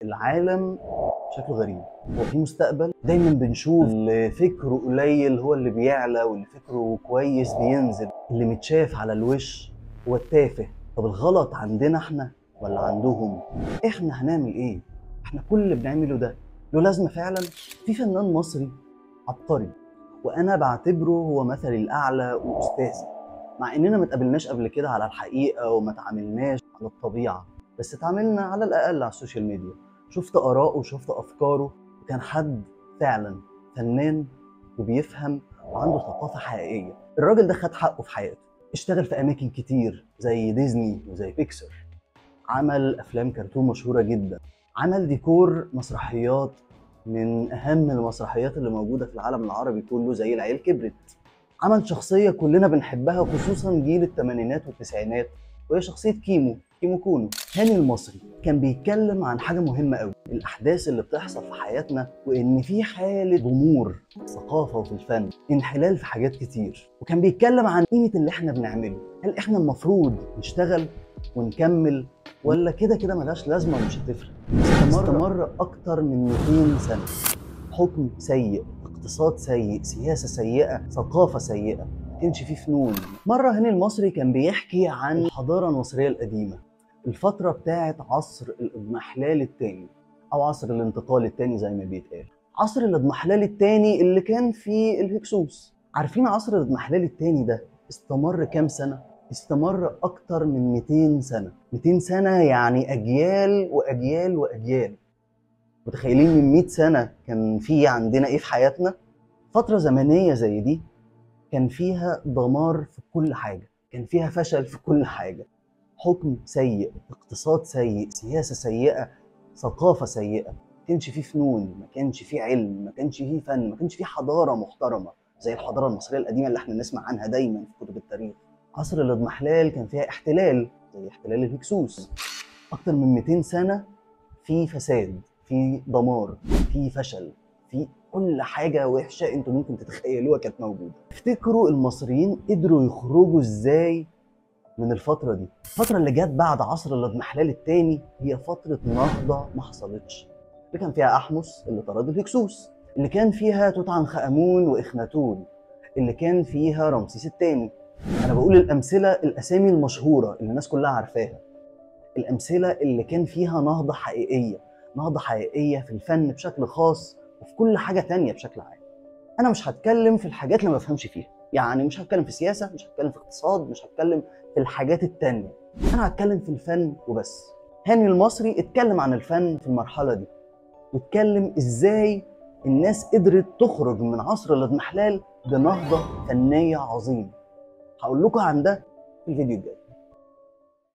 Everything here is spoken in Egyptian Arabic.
العالم شكله غريب هو في مستقبل دايما بنشوف اللي فكره قليل هو اللي بيعلى واللي فكره كويس بينزل اللي متشاف على الوش هو التافه طب الغلط عندنا احنا ولا عندهم احنا هنعمل ايه احنا كل اللي بنعمله ده له لازمه فعلا في فنان مصري عبقري وانا بعتبره هو مثلي الاعلى واستاذي مع اننا ما اتقابلناش قبل كده على الحقيقه وما تعاملناش على الطبيعه بس اتعاملنا على الاقل على السوشيال ميديا شفت اراءه وشفت افكاره وكان حد فعلا فنان وبيفهم وعنده ثقافه حقيقيه الراجل ده خد حقه في حياته اشتغل في اماكن كتير زي ديزني وزي بيكسر عمل افلام كرتون مشهوره جدا عمل ديكور مسرحيات من اهم المسرحيات اللي موجوده في العالم العربي كله زي العيال كبرت عمل شخصيه كلنا بنحبها خصوصا جيل الثمانينات والتسعينات وهي شخصيه كيمو كيمو كونو هاني المصري كان بيتكلم عن حاجه مهمه قوي الاحداث اللي بتحصل في حياتنا وان في حاله ضمور في الثقافه وفي الفن انحلال في حاجات كتير وكان بيتكلم عن قيمه اللي احنا بنعمله هل احنا المفروض نشتغل ونكمل ولا كده كده ملهاش لازمه ومش هتفرق استمر, استمر اكتر من 200 سنه حكم سيء اقتصاد سيء سياسه سيئه ثقافه سيئه ما كانش فيه فنون مره هاني المصري كان بيحكي عن الحضاره المصريه القديمه الفتره بتاعه عصر الاضمحلال الثاني او عصر الانتقال الثاني زي ما بيتقال عصر الاضمحلال الثاني اللي كان فيه الهكسوس عارفين عصر الاضمحلال الثاني ده استمر كام سنه استمر اكتر من 200 سنه 200 سنه يعني اجيال واجيال واجيال متخيلين من 100 سنه كان في عندنا ايه في حياتنا فتره زمنيه زي دي كان فيها دمار في كل حاجه كان فيها فشل في كل حاجه حكم سيء اقتصاد سيء سياسه سيئه ثقافه سيئه ما كانش فيه فنون ما كانش فيه علم ما كانش فيه فن ما كانش فيه حضاره محترمه زي الحضاره المصريه القديمه اللي احنا نسمع عنها دايما في كتب التاريخ عصر الاضمحلال كان فيها احتلال زي احتلال الهكسوس اكتر من 200 سنه في فساد في دمار في فشل في كل حاجه وحشه انتوا ممكن تتخيلوها كانت موجوده افتكروا المصريين قدروا يخرجوا ازاي من الفتره دي الفتره اللي جت بعد عصر الاضمحلال الثاني هي فتره نهضه ما حصلتش اللي كان فيها احمس اللي طرد الهكسوس اللي كان فيها توت عنخ امون واخناتون اللي كان فيها رمسيس الثاني انا بقول الامثله الاسامي المشهوره اللي الناس كلها عارفاها الامثله اللي كان فيها نهضه حقيقيه نهضه حقيقيه في الفن بشكل خاص وفي كل حاجه تانية بشكل عام انا مش هتكلم في الحاجات اللي ما بفهمش فيها يعني مش هتكلم في سياسه مش هتكلم في اقتصاد مش هتكلم في الحاجات التانية انا هتكلم في الفن وبس هاني المصري اتكلم عن الفن في المرحله دي واتكلم ازاي الناس قدرت تخرج من عصر الاضمحلال بنهضه فنيه عظيمه هقول لكم عن ده في الفيديو الجاي